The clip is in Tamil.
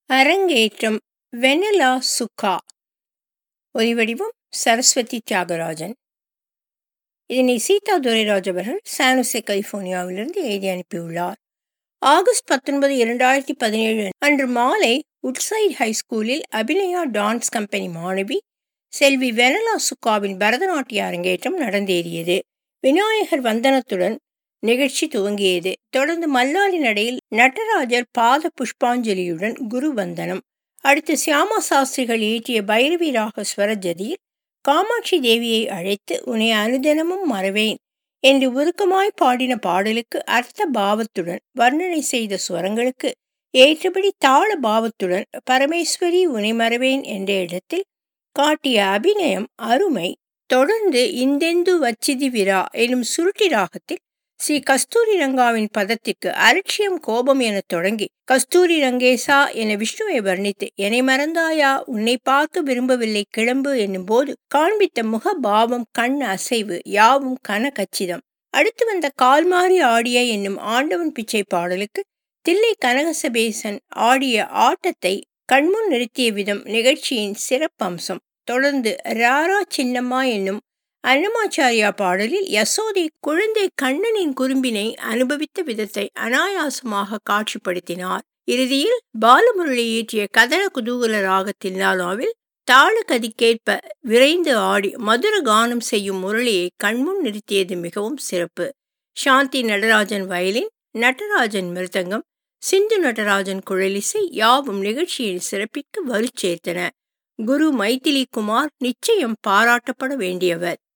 அரங்கேற்றம் வெனலா சுக்கா ஒலிவடிவம் சரஸ்வதி தியாகராஜன் இதனை சீதா துரைராஜ் அவர்கள் சானுசே கலிபோர்னியாவிலிருந்து எழுதி அனுப்பியுள்ளார் ஆகஸ்ட் பத்தொன்பது இரண்டாயிரத்தி பதினேழு அன்று மாலை உட்சைட் ஹைஸ்கூலில் அபிநயா டான்ஸ் கம்பெனி மாணவி செல்வி வெனலா சுக்காவின் பரதநாட்டிய அரங்கேற்றம் நடந்தேறியது விநாயகர் வந்தனத்துடன் நிகழ்ச்சி துவங்கியது தொடர்ந்து மல்லாடி நடையில் நடராஜர் பாத புஷ்பாஞ்சலியுடன் குரு வந்தனம் அடுத்து சியாமா சாஸ்திரிகள் இயற்றிய பைரவி ராக ஸ்வரஜதியில் காமாட்சி தேவியை அழைத்து உன்னை அனுதினமும் மறவேன் என்று உருக்கமாய் பாடின பாடலுக்கு அர்த்த பாவத்துடன் வர்ணனை செய்த ஸ்வரங்களுக்கு ஏற்றபடி தாள பாவத்துடன் பரமேஸ்வரி உனை மறவேன் என்ற இடத்தில் காட்டிய அபிநயம் அருமை தொடர்ந்து இந்தெந்து வச்சிதி விரா எனும் சுருட்டி ராகத்தில் ஸ்ரீ கஸ்தூரி ரங்காவின் பதத்திற்கு அலட்சியம் கோபம் என தொடங்கி கஸ்தூரி ரங்கேசா என விஷ்ணுவை வர்ணித்து என்னை மறந்தாயா உன்னை பார்க்க விரும்பவில்லை கிளம்பு என்னும் போது காண்பித்த முக பாவம் கண் அசைவு யாவும் கன கச்சிதம் அடுத்து வந்த கால்மாறி ஆடிய என்னும் ஆண்டவன் பிச்சை பாடலுக்கு தில்லை கனகசபேசன் ஆடிய ஆட்டத்தை கண்முன் நிறுத்திய விதம் நிகழ்ச்சியின் சிறப்பம்சம் தொடர்ந்து ராரா சின்னம்மா என்னும் அன்னமாச்சாரியா பாடலில் யசோதை குழந்தை கண்ணனின் குறும்பினை அனுபவித்த விதத்தை அனாயாசமாக காட்சிப்படுத்தினார் இறுதியில் பாலமுரளி இயற்றிய கதன குதூகல ராகத்தில் நாளாவில் தாள கதிக்கேற்ப விரைந்து ஆடி மதுர கானம் செய்யும் முரளியை கண்முன் நிறுத்தியது மிகவும் சிறப்பு சாந்தி நடராஜன் வயலின் நடராஜன் மிருதங்கம் சிந்து நடராஜன் குழலிசை யாவும் நிகழ்ச்சியில் சிறப்பிக்க வலுச்சேர்த்தன குரு மைதிலி குமார் நிச்சயம் பாராட்டப்பட வேண்டியவர்